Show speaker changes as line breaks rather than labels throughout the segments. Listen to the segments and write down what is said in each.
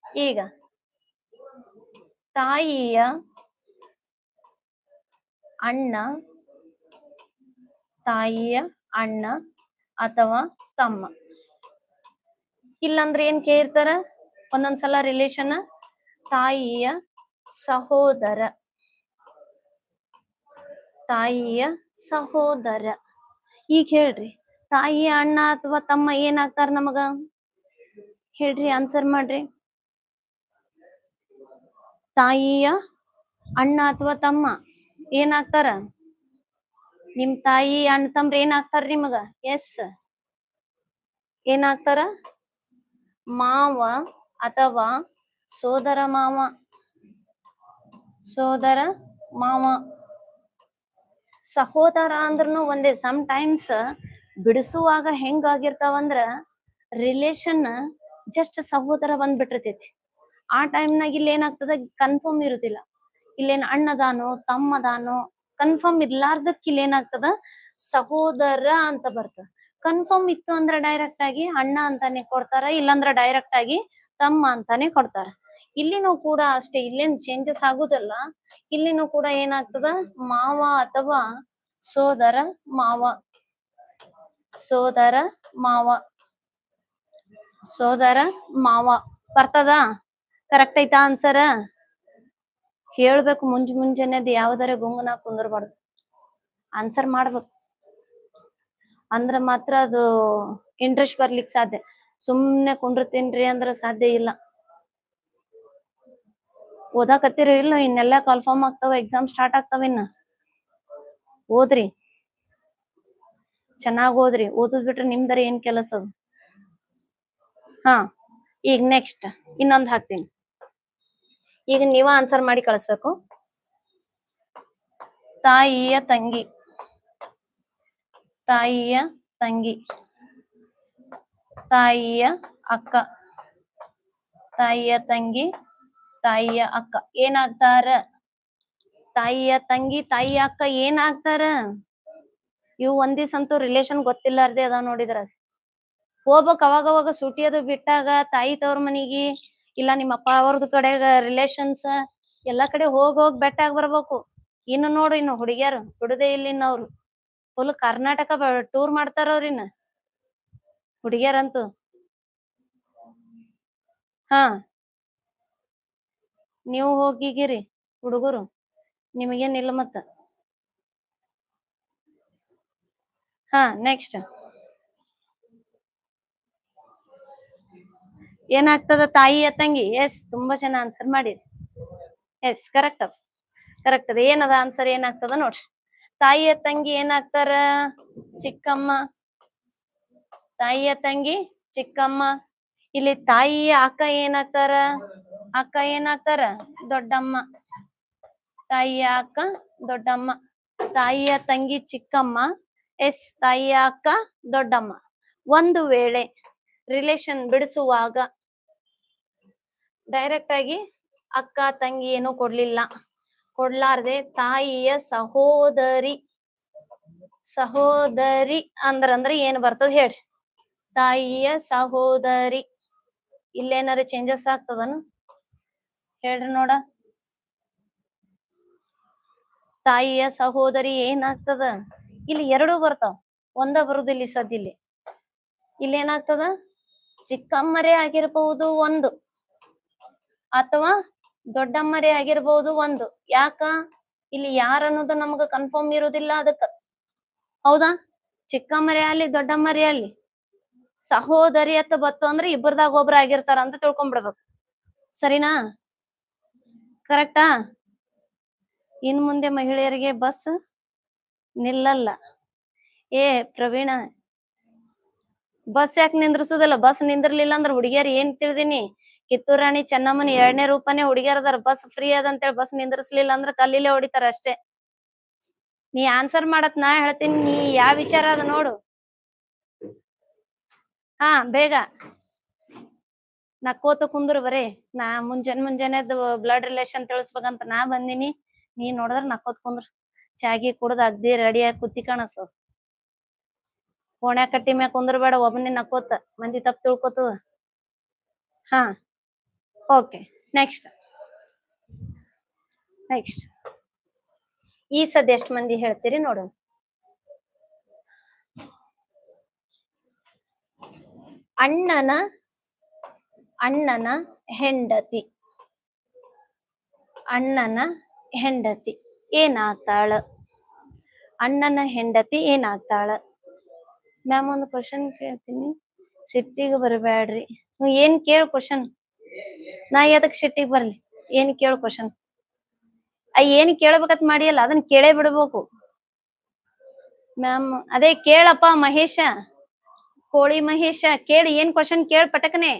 ಈಗ ತಾಯಿಯ ಅಣ್ಣ ತಾಯಿಯ ಅಣ್ಣ ಅಥವಾ ತಮ್ಮ ಇಲ್ಲಂದ್ರೆ ಏನ್ ಕೇಳಿರ್ತಾರ ಒಂದೊಂದ್ಸಲ ರಿಲೇಶನ್ ತಾಯಿಯ ಸಹೋದರ ತಾಯಿಯ ಸಹೋದರ ಈಗ ಹೇಳ್ರಿ ತಾಯಿಯ ಅಣ್ಣ ಅಥವಾ ತಮ್ಮ ಏನಾಗ್ತಾರ ನಮಗ ಹೇಳ್ರಿ ಆನ್ಸರ್ ಮಾಡ್ರಿ ತಾಯಿಯ ಅಣ್ಣ ಅಥವಾ ತಮ್ಮ ಏನಾಗ್ತಾರ ನಿಮ್ ತಾಯಿ ಅಣ್ಣ ತಮ್ರ ಏನಾಗ್ತಾರ ನಿಮಗ ಎಸ್ ಏನಾಗ್ತಾರ ಮಾವ ಅಥವಾ ಸೋದರ ಮಾವ ಸೋದರ ಮಾವ ಸಹೋದರ ಅಂದ್ರೂ ಒಂದೇ ಸಮ್ ಟೈಮ್ಸ್ ಬಿಡಿಸುವಾಗ ಹೆಂಗಾಗಿರ್ತಾವಂದ್ರ ರಿಲೇಶನ್ ಜಸ್ಟ್ ಸಹೋದರ ಬಂದ್ಬಿಟ್ಟಿರ್ತೈತಿ ಆ ಟೈಮ್ನಾಗ ಇಲ್ಲಿ ಏನಾಗ್ತದ ಕನ್ಫರ್ಮ್ ಇರುದಿಲ್ಲ ಇಲ್ಲೇನ್ ಅಣ್ಣದಾನೋ ತಮ್ಮದಾನೋ ಕನ್ಫರ್ಮ್ ಇರ್ಲಾರ್ದಕ್ ಇಲ್ಲಿ ಏನಾಗ್ತದ ಸಹೋದರ ಅಂತ ಬರ್ತದ ಕನ್ಫರ್ಮ್ ಇತ್ತು ಅಂದ್ರೆ ಡೈರೆಕ್ಟ್ ಆಗಿ ಅಣ್ಣ ಅಂತಾನೆ ಕೊಡ್ತಾರ ಇಲ್ಲಾಂದ್ರ ಡೈರೆಕ್ಟ್ ಆಗಿ ತಮ್ಮ ಅಂತಾನೆ ಕೊಡ್ತಾರ ಇಲ್ಲಿನೂ ಕೂಡ ಅಷ್ಟೇ ಇಲ್ಲೇನ್ ಚೇಂಜಸ್ ಆಗುದಲ್ಲ ಇಲ್ಲಿನೂ ಕೂಡ ಏನಾಗ್ತದ ಮಾವ ಅಥವಾ ಸೋದರ ಮಾವ ಸೋದರ ಮಾವ ಸೋದರ ಮಾವ ಬರ್ತದ ಕರೆಕ್ಟ್ ಐತಾ ಆನ್ಸರ್ ಹೇಳ್ಬೇಕು ಮುಂಜ್ ಮುಂಜಾನೆದ್ ಯಾವ್ದಾರ ಗುಂಗನ ಕುಂದರ್ಬಾರ್ದು ಆನ್ಸರ್ ಮಾಡ್ಬೇಕು ಅಂದ್ರ ಮಾತ್ರ ಅದು ಇಂಟ್ರೆಸ್ಟ್ ಬರ್ಲಿಕ್ ಸಾಧ್ಯ ಸುಮ್ನೆ ಕುಂಡಿರ್ತೀನ್ರಿ ಅಂದ್ರ ಸಾಧ್ಯ ಇಲ್ಲ ಓದಾಕತ್ತೀರಿ ಇಲ್ಲ ಇನ್ನೆಲ್ಲ ಕನ್ಫರ್ಮ್ ಆಗ್ತಾವ ಎಕ್ಸಾಮ್ ಸ್ಟಾರ್ಟ್ ಆಗ್ತಾವ ಇನ್ನ ಓದ್ರಿ ಚೆನ್ನಾಗ್ ಓದ್ರಿ ಓದದ್ ಬಿಟ್ರೆ ನಿಮ್ದರ ಏನ್ ಕೆಲಸ ಅದು ಹಾ ಈಗ ನೆಕ್ಸ್ಟ್ ಇನ್ನೊಂದ್ ಹಾಕ್ತೀನಿ ಈಗ ನೀವ ಆನ್ಸರ್ ಮಾಡಿ ಕಳಿಸ್ಬೇಕು ತಾಯಿಯ ತಂಗಿ ತಾಯಿಯ ತಂಗಿ ತಾಯಿಯ ಅಕ್ಕ ತಾಯಿಯ ತಂಗಿ ತಾಯಿಯ ಅಕ್ಕ ಏನಾಗ್ತಾರ ತಾಯಿಯ ತಂಗಿ ತಾಯಿಯ ಅಕ್ಕ ಏನಾಗ್ತಾರ ಇವು ಒಂದಿವ್ಸಂತೂ ರಿಲೇಶನ್ ಗೊತ್ತಿಲ್ಲಾರ್ದೆ ಅದಾವ ನೋಡಿದ್ರ ಹೋಗ್ಬೇಕ್ ಅವಾಗ ಅವಾಗ ಸೂಟಿ ಅದು ಬಿಟ್ಟಾಗ ತಾಯಿ ತವ್ರ ಮನಿಗಿ ಇಲ್ಲ ನಿಮ್ಮ ಅಪ್ಪ ಅವ್ರದ್ ಕಡೆ ರಿಲೇಶನ್ಸ್ ಎಲ್ಲಾ ಕಡೆ ಹೋಗ್ ಹೋಗ್ ಬೆಟ್ಟ ಆಗಿ ಬರ್ಬೇಕು ಇನ್ನು ನೋಡು ಇನ್ನು ಹುಡುಗಿಯರು ಬಿಡುದೇ ಇಲ್ಲ ಇನ್ನು ಅವ್ರು ಫುಲ್ ಕರ್ನಾಟಕ ಟೂರ್ ಮಾಡ್ತಾರ ಅವ್ರಿನ್ನ ಹುಡುಗಿಯರಂತೂ ಹಾ ನೀವು ಹೋಗಿಗಿರಿ ಹುಡುಗರು ನಿಮಗೇನಿಲ್ಲ ಮತ್ತ ಹಾ ನೆಕ್ಸ್ಟ್ ಏನಾಗ್ತದ ತಾಯಿಯ ತಂಗಿ ಎಸ್ ತುಂಬಾ ಜನ ಆನ್ಸರ್ ಮಾಡಿರಿ ಎಸ್ ಕರೆಕ್ಟ್ ಅದ ಕರೆಕ್ಟ್ ಅದ ಏನದ ಆನ್ಸರ್ ಏನಾಗ್ತದ ನೋಡ್ರಿ ತಾಯಿಯ ತಂಗಿ ಏನಾಗ್ತಾರ ಚಿಕ್ಕಮ್ಮ ತಾಯಿಯ ತಂಗಿ ಚಿಕ್ಕಮ್ಮ ಇಲ್ಲಿ ತಾಯಿಯ ಅಕ್ಕ ಏನಾಗ್ತಾರ ಅಕ್ಕ ಏನಾಗ್ತಾರ ದೊಡ್ಡಮ್ಮ ತಾಯಿಯ ಅಕ್ಕ ದೊಡ್ಡಮ್ಮ ತಾಯಿಯ ತಂಗಿ ಚಿಕ್ಕಮ್ಮ ಎಸ್ ತಾಯಿಯ ಅಕ್ಕ ದೊಡ್ಡಮ್ಮ ಒಂದು ವೇಳೆ ರಿಲೇಶನ್ ಬಿಡಿಸುವಾಗ ಡೈರೆಕ್ಟ್ ಆಗಿ ಅಕ್ಕ ತಂಗಿ ಏನೂ ಕೊಡ್ಲಿಲ್ಲ ಕೊಡ್ಲಾರ್ದೆ ತಾಯಿಯ ಸಹೋದರಿ ಸಹೋದರಿ ಅಂದ್ರ ಅಂದ್ರ ಏನ್ ಬರ್ತದ ಹೇಳ್ರಿ ತಾಯಿಯ ಸಹೋದರಿ ಇಲ್ಲೇನಾರ ಚೇಂಜಸ್ ಆಗ್ತದನು ಹೇಳ್ರಿ ನೋಡ ತಾಯಿಯ ಸಹೋದರಿ ಏನಾಗ್ತದ ಇಲ್ಲಿ ಎರಡು ಬರ್ತಾವ ಒಂದ ಬರುದಿಲ್ಲ ಈ ಸದ್ಯ ಇಲ್ಲಿ ಇಲ್ಲಿ ಏನಾಗ್ತದ ಚಿಕ್ಕಮ್ಮರೇ ಆಗಿರ್ಬಹುದು ಒಂದು ಅಥವಾ ದೊಡ್ಡಮ್ಮರೇ ಆಗಿರ್ಬಹುದು ಒಂದು ಯಾಕ ಇಲ್ಲಿ ಯಾರ ಅನ್ನೋದು ನಮ್ಗ ಕನ್ಫರ್ಮ್ ಇರುದಿಲ್ಲ ಅದಕ್ಕ ಹೌದಾ ಚಿಕ್ಕಮ್ಮರೇ ಅಲ್ಲಿ ದೊಡ್ಡಮ್ಮರೇ ಅಲ್ಲಿ ಸಹೋದರಿ ಅಂತ ಬತ್ತು ಅಂದ್ರೆ ಇಬ್ಬರದಾಗ ಒಬ್ರ ಆಗಿರ್ತಾರ ಅಂತ ತಿಳ್ಕೊಂಡ್ಬಿಡ್ಬೇಕು ಸರಿನಾ ಕರೆಕ್ಟಾ ಇನ್ ಮುಂದೆ ಮಹಿಳೆಯರಿಗೆ ಬಸ್ ನಿಲ್ಲಲ್ಲ ಏ ಪ್ರವೀಣ ಬಸ್ ಯಾಕೆ ನಿಂದ್ರಿಸುದಿಲ್ಲ ಬಸ್ ನಿಂದಿರ್ಲಿಲ್ಲ ಅಂದ್ರ ಹುಡುಗಿಯರ್ ಏನ್ ತಿಳಿದೀನಿ ಕಿತ್ತೂರ್ ರಾಣಿ ಚೆನ್ನಮ್ಮನ ಎರಡನೇ ರೂಪನೇ ಹುಡುಗಿಯರ್ ಅದಾರ ಬಸ್ ಫ್ರೀ ಅದಂತೇಳಿ ಬಸ್ ನಿಂದ್ರಿಸ್ಲಿಲ್ಲ ಅಂದ್ರ ಕಲ್ಲಿಲೆ ಹೊಡಿತಾರ ಅಷ್ಟೇ ನೀ ಆನ್ಸರ್ ಮಾಡತ್ ನಾ ಹೇಳ್ತೀನಿ ನೀ ಯಾವ ವಿಚಾರ ಅದ ನೋಡು ಹಾ ಬೇಗ ನಕ್ಕೋತ ಕುಂದ್ರು ಬರೇ ನಾ ಮುಂಜಾನೆ ಮುಂಜಾನೆದ್ ಬ್ಲಡ್ ರಿಲೇಷನ್ ತಿಳಿಸ್ಬೇಕಂತ ನಾ ಬಂದಿನಿ ನೀ ನೋಡಿದ್ರ ನಕ್ಕೋತ್ ಕುಂದ್ರ ಚಾಗಿ ಕುಡ್ದ್ ಅಗ್ದಿ ರೆಡಿ ಆಗಿ ಕುತ್ತಿ ಕಾಣಸ್ತು ಕೋಣ್ಯಾ ಕಟ್ಟಿ ಮ್ಯಾಗ ಕುಂದ್ರಬೇಡ ಒಬ್ಬನೇ ನಕ್ಕೋತ ಮಂದಿ ತಪ್ಪ ತಿಳ್ಕೊತದ ಹಾ ಓಕೆ ನೆಕ್ಸ್ಟ್ ನೆಕ್ಸ್ಟ್ ಈ ಸದ್ ಎಷ್ಟ್ ಮಂದಿ ಹೇಳ್ತೀರಿ ನೋಡೋಣ ಅಣ್ಣನ ಅಣ್ಣನ ಹೆಂಡತಿ ಅಣ್ಣನ ಹೆಂಡತಿ ಏನಾಗ್ತಾಳ ಅಣ್ಣನ ಹೆಂಡತಿ ಏನಾಗ್ತಾಳ ಮ್ಯಾಮ್ ಒಂದು ಕ್ವಶನ್ ಕೇಳ್ತೀನಿ ಸಿಟ್ಟಿಗೆ ಬರಬೇಡ್ರಿ ನೀವ್ ಏನ್ ಕೇಳು ಕ್ವಶನ್ ನಾ ಎದಕ್ ಸಿಟ್ಟಿಗೆ ಬರ್ಲಿ ಏನ್ ಕೇಳು ಕ್ವಶನ್ ಆ ಏನ್ ಕೇಳ್ಬೇಕತ್ ಮಾಡಿಯಲ್ಲ ಅದನ್ನ ಕೇಳೇ ಬಿಡ್ಬೇಕು ಮ್ಯಾಮ್ ಅದೇ ಕೇಳಪ್ಪ ಮಹೇಶ ಕೋಳಿ ಮಹೇಶ ಕೇಳಿ ಏನ್ ಕ್ವಶನ್ ಕೇಳ ಪಟಕನೆ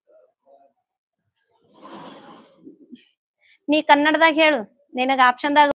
ನೀ ಕನ್ನಡದಾಗ ಹೇಳು ನಿನಗ ಆಪ್ಷನ್ದಾಗ